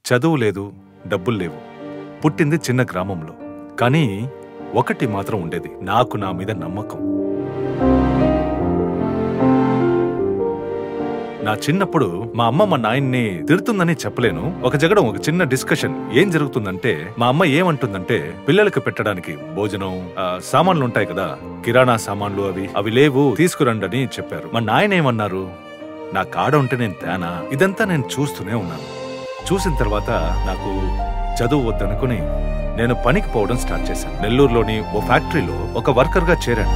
చదువు లేదు డబ్బులు లేవు పుట్టింది చిన్న గ్రామంలో కానీ ఒకటి మాత్రం ఉండేది నాకు నా మీద నమ్మకం నా చిన్నప్పుడు మా అమ్మ మా నాయన్ని తిడుతుందని చెప్పలేను ఒక జగడం ఒక చిన్న డిస్కషన్ ఏం జరుగుతుందంటే మా అమ్మ ఏమంటుందంటే పిల్లలకు పెట్టడానికి భోజనం ఆ, సామాన్లు ఉంటాయి కదా కిరాణా సామాన్లు అవి అవి లేవు తీసుకురండి అని చెప్పారు మా నాయన ఏమన్నారు నా కాడ ఉంటే నేను తేనా ఇదంతా నేను చూస్తూనే ఉన్నాను చూసిన తర్వాత నాకు చదువు వద్దనుకుని నేను పనికి పోవడం స్టార్ట్ చేశాను నెల్లూరులోని ఓ ఫ్యాక్టరీలో ఒక వర్కర్ గా చేరాను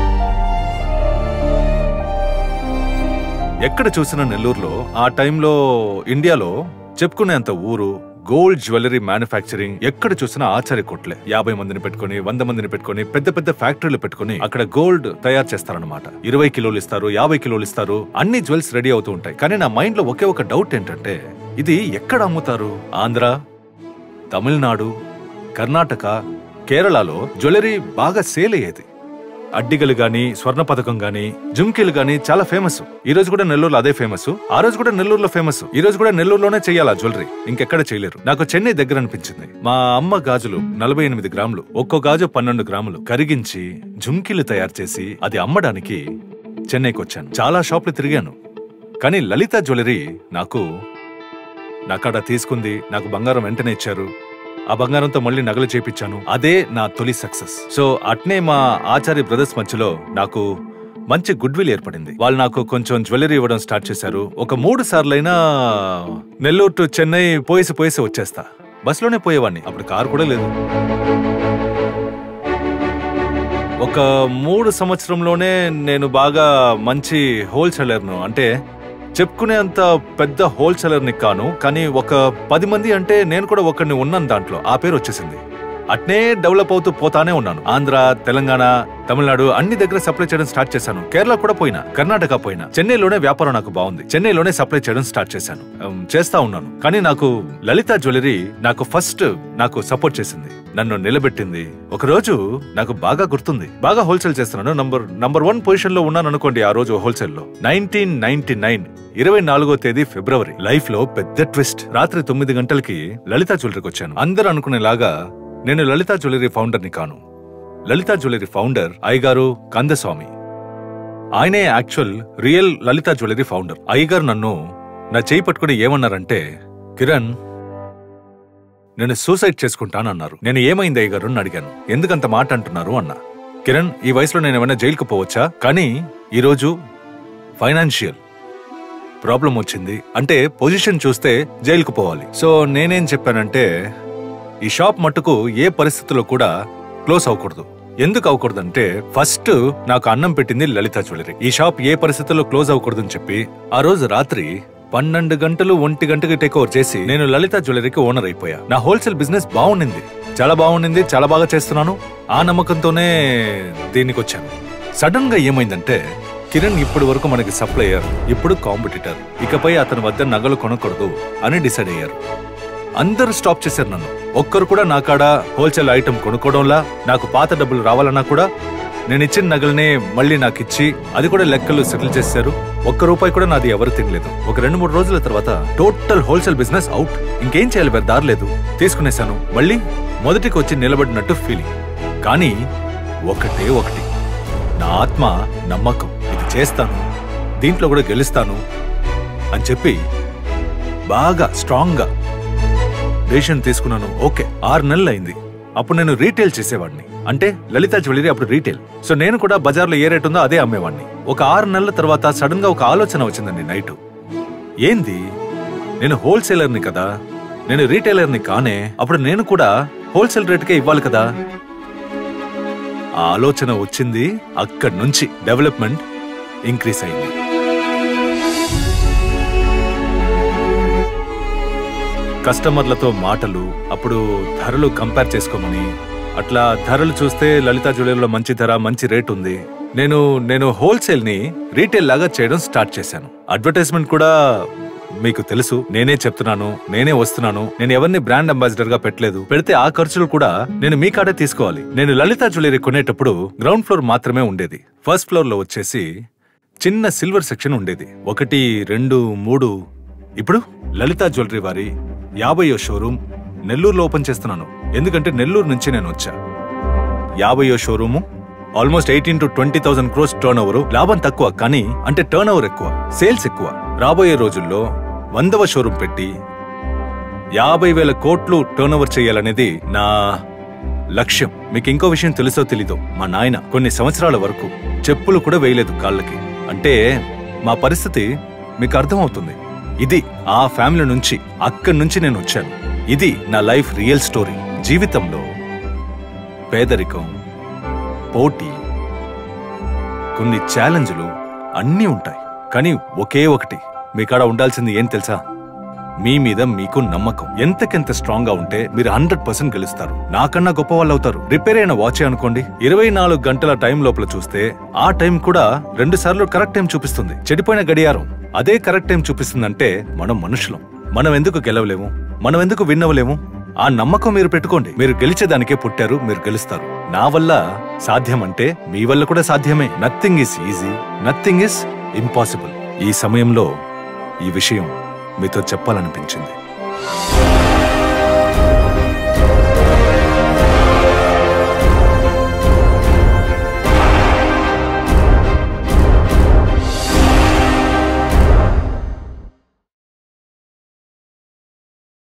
ఎక్కడ చూసినా నెల్లూరులో ఆ టైంలో ఇండియాలో చెప్పుకునేంత ఊరు గోల్డ్ జ్యువెలరీ మ్యానుఫ్యాక్చరింగ్ ఎక్కడ చూసినా ఆచార్య కొట్లే యాభై మందిని పెట్టుకొని వంద మందిని పెట్టుకొని పెద్ద పెద్ద ఫ్యాక్టరీలు పెట్టుకొని అక్కడ గోల్డ్ తయారు చేస్తారనమాట ఇరవై కిలోలు ఇస్తారు యాభై కిలోలు ఇస్తారు అన్ని జ్యువెల్స్ రెడీ అవుతూ ఉంటాయి కానీ నా మైండ్ లో ఒకే ఒక డౌట్ ఏంటంటే ఇది ఎక్కడ అమ్ముతారు ఆంధ్ర తమిళనాడు కర్ణాటక కేరళలో జ్యువెలరీ బాగా సేల్ అయ్యేది అడ్డిగలు గాని స్వర్ణ పథకం గాని జుమ్కీలు గాని చాలా ఫేమస్ ఈ రోజు కూడా నెల్లూరులో అదే ఫేమస్ ఆ రోజు కూడా నెల్లూరులో ఫేమస్ ఈ రోజు కూడా నెల్లూరులోనే చేయాలా జ్యువెలరీ ఇంకెక్కడ చేయలేరు నాకు చెన్నై దగ్గర అనిపించింది మా అమ్మ గాజులు నలభై ఎనిమిది గ్రాములు ఒక్కో గాజు పన్నెండు గ్రాములు కరిగించి జుమ్కీలు తయారు చేసి అది అమ్మడానికి చెన్నైకి వచ్చాను చాలా షాపులు తిరిగాను కానీ లలిత జ్యువెలరీ నాకు నాకాడ తీసుకుంది నాకు బంగారం వెంటనే ఇచ్చారు ఆ బంగారంతో మళ్ళీ నగలు చేపించాను అదే నా తొలి సక్సెస్ సో అట్నే మా ఆచార్య బ్రదర్స్ మధ్యలో నాకు మంచి గుడ్ విల్ ఏర్పడింది వాళ్ళు నాకు కొంచెం జ్యువెలరీ ఇవ్వడం స్టార్ట్ చేశారు ఒక మూడు సార్లైనా నెల్లూరు టు చెన్నై పోయేసి పోయేసి వచ్చేస్తా బస్సులోనే పోయేవాడిని అప్పుడు కారు కూడా లేదు ఒక మూడు సంవత్సరంలోనే నేను బాగా మంచి హోల్సేలర్ను అంటే చెప్పుకునే అంత పెద్ద హోల్సేలర్ని కాను కానీ ఒక పది మంది అంటే నేను కూడా ఒకరిని ఉన్నాను దాంట్లో ఆ పేరు వచ్చేసింది అట్నే డెవలప్ అవుతూ పోతానే ఉన్నాను ఆంధ్ర తెలంగాణ తమిళనాడు అన్ని దగ్గర సప్లై చేయడం స్టార్ట్ చేశాను కేరళ కూడా పోయినా కర్ణాటక పోయినా చెన్నైలోనే వ్యాపారం నాకు బాగుంది చెన్నైలోనే సప్లై చేయడం స్టార్ట్ చేశాను ఉమ్, చేస్తా ఉన్నాను కానీ నాకు లలిత జ్యువెలరీ నాకు ఫస్ట్ నాకు సపోర్ట్ చేసింది నన్ను నిలబెట్టింది ఒక రోజు నాకు బాగా గుర్తుంది బాగా హోల్సేల్ చేస్తున్నాను నంబర్ నంబర్ వన్ పొజిషన్ లో ఉన్నాను అనుకోండి ఆ రోజు హోల్సేల్ లో నైన్టీన్ నైన్టీ నైన్ ఇరవై నాలుగో తేదీ ఫిబ్రవరి లైఫ్ లో పెద్ద ట్విస్ట్ రాత్రి తొమ్మిది గంటలకి లలిత జ్యువెలరీకి వచ్చాను అందరూ అనుకునేలాగా నేను లలిత జ్యువెలరీ ఫౌండర్ ని కాను లలిత జ్యువెలరీ ఫౌండర్ అయ్యగారు కందస్వామి ఆయనే actual real Lalitha jewellery founder అయ్యగారు నన్ను నా చేయి పట్టుకుని ఏమన్నారంటే కిరణ్ నేను సూసైడ్ చేసుకుంటానన్నారు నేను ఏమైంది అయ్యగారు అని అడిగాను ఎందుకంత మాట అంటున్నారు అన్నా కిరణ్ ఈ వయసులో నేను ఏమైనా జైలుకు పోవచ్చా కానీ ఈరోజు ఫైనాన్షియల్ ప్రాబ్లం వచ్చింది అంటే పొజిషన్ చూస్తే జైలుకు పోవాలి సో నేనేం చెప్పానంటే ఈ షాప్ మట్టుకు ఏ పరిస్థితుల్లో కూడా క్లోజ్ అవ్వకూడదు ఎందుకు అవ్వకూడదంటే ఫస్ట్ నాకు అన్నం పెట్టింది లలిత జ్యువెలరీ ఈ షాప్ ఏ పరిస్థితుల్లో క్లోజ్ అవ్వకూడదని చెప్పి ఆ రోజు రాత్రి పన్నెండు గంటలు ఒంటి గంటకి టేక్ ఓవర్ చేసి నేను లలిత జ్యువెలరీకి ఓనర్ అయిపోయా నా హోల్సేల్ బిజినెస్ బాగుండింది చాలా బాగుండింది చాలా బాగా చేస్తున్నాను ఆ నమ్మకంతోనే దీనికి వచ్చాను సడన్ గా ఏమైందంటే కిరణ్ ఇప్పటి వరకు మనకి సప్లయర్ ఇప్పుడు కాంపిటీటర్ ఇకపై అతని వద్ద నగలు కొనకూడదు అని డిసైడ్ అయ్యారు అందరూ స్టాప్ చేశారు నన్ను ఒక్కరు కూడా నా కాడ హోల్సేల్ ఐటమ్ కొనుక్కోవడంలా నాకు పాత డబ్బులు రావాలన్నా కూడా నేను ఇచ్చిన నగలనే మళ్ళీ నాకు ఇచ్చి అది కూడా లెక్కలు సెటిల్ చేశారు ఒక్క రూపాయి కూడా నాది ఎవరు తినలేదు ఒక రెండు మూడు రోజుల తర్వాత టోటల్ హోల్సేల్ బిజినెస్ అవుట్ ఇంకేం చేయాలి వేరే దారి లేదు తీసుకునేశాను మళ్ళీ మొదటికి వచ్చి నిలబడినట్టు ఫీలింగ్ కానీ ఒకటే ఒకటి నా ఆత్మ నమ్మకం ఇది చేస్తాను దీంట్లో కూడా గెలుస్తాను అని చెప్పి బాగా స్ట్రాంగ్ గా డెసిషన్ తీసుకున్నాను ఓకే ఆరు నెలలు అయింది అప్పుడు నేను రీటైల్ చేసేవాడిని అంటే లలిత జ్యువెలరీ అప్పుడు రీటైల్ సో నేను కూడా బజార్లో ఏ రేట్ ఉందో అదే అమ్మేవాడిని ఒక ఆరు నెలల తర్వాత సడన్ గా ఒక ఆలోచన వచ్చిందండి నైట్ ఏంది నేను హోల్సేలర్ని కదా నేను రీటైలర్ని కానే అప్పుడు నేను కూడా హోల్సేల్ రేట్కే ఇవ్వాలి కదా ఆ ఆలోచన వచ్చింది అక్కడి నుంచి డెవలప్మెంట్ ఇంక్రీస్ అయింది కస్టమర్లతో మాటలు అప్పుడు ధరలు కంపేర్ చేసుకోమని అట్లా ధరలు చూస్తే లలిత జ్యువెలరీలో మంచి ధర మంచి రేట్ ఉంది నేను నేను హోల్సేల్ ని రీటైల్ లాగా చేయడం స్టార్ట్ చేశాను అడ్వర్టైజ్మెంట్ కూడా మీకు తెలుసు నేనే చెప్తున్నాను నేనే వస్తున్నాను నేను ఎవరిని బ్రాండ్ అంబాసిడర్ గా పెట్టలేదు పెడితే ఆ ఖర్చులు కూడా నేను మీ కాడే తీసుకోవాలి నేను లలిత జ్యువెలరీ కొనేటప్పుడు గ్రౌండ్ ఫ్లోర్ మాత్రమే ఉండేది ఫస్ట్ ఫ్లోర్ లో వచ్చేసి చిన్న సిల్వర్ సెక్షన్ ఉండేది ఒకటి రెండు మూడు ఇప్పుడు లలిత జ్యువెలరీ వారి యాభైయో షోరూమ్ నెల్లూరులో ఓపెన్ చేస్తున్నాను ఎందుకంటే నెల్లూరు నుంచి నేను వచ్చా యాభైయో showroom almost eighteen to twenty thousand crores turnover లాభం తక్కువ కానీ అంటే టర్న్ ఓవర్ ఎక్కువ సేల్స్ ఎక్కువ రాబోయే రోజుల్లో వందవ షోరూమ్ పెట్టి యాభై వేల కోట్లు టర్న్ ఓవర్ చేయాలనేది నా లక్ష్యం మీకు ఇంకో విషయం తెలుసో తెలీదో మా నాయన కొన్ని సంవత్సరాల వరకు చెప్పులు కూడా వేయలేదు కాళ్ళకి అంటే మా పరిస్థితి మీకు అర్థమవుతుంది ఇది ఆ ఫ్యామిలీ నుంచి అక్కడి నుంచి నేను వచ్చాను ఇది నా లైఫ్ రియల్ స్టోరీ జీవితంలో పేదరికం పోటీ కొన్ని ఛాలెంజ్లు అన్నీ ఉంటాయి కానీ ఒకే ఒకటి మీ కాడ ఉండాల్సింది ఏం తెలుసా మీ మీద మీకు నమ్మకం ఎంతకెంత స్ట్రాంగ్ గా ఉంటే మీరు హండ్రెడ్ పర్సెంట్ గెలుస్తారు నాకన్నా గొప్ప వాళ్ళు అవుతారు రిపేర్ అయిన వాచ్ అనుకోండి ఇరవై నాలుగు గంటల టైం లోపల చూస్తే ఆ టైం కూడా రెండు సార్లు కరెక్ట్ టైం చూపిస్తుంది చెడిపోయిన గడియారం అదే కరెక్ట్ టైం చూపిస్తుందంటే మనం మనుషులం మనం ఎందుకు గెలవలేము మనం ఎందుకు విన్నవలేము ఆ నమ్మకం మీరు పెట్టుకోండి మీరు గెలిచేదానికే పుట్టారు మీరు గెలుస్తారు నా వల్ల సాధ్యం అంటే మీ వల్ల కూడా సాధ్యమే nothing is easy nothing is impossible ఈ సమయంలో ఈ విషయం మీతో చెప్పాలనిపించింది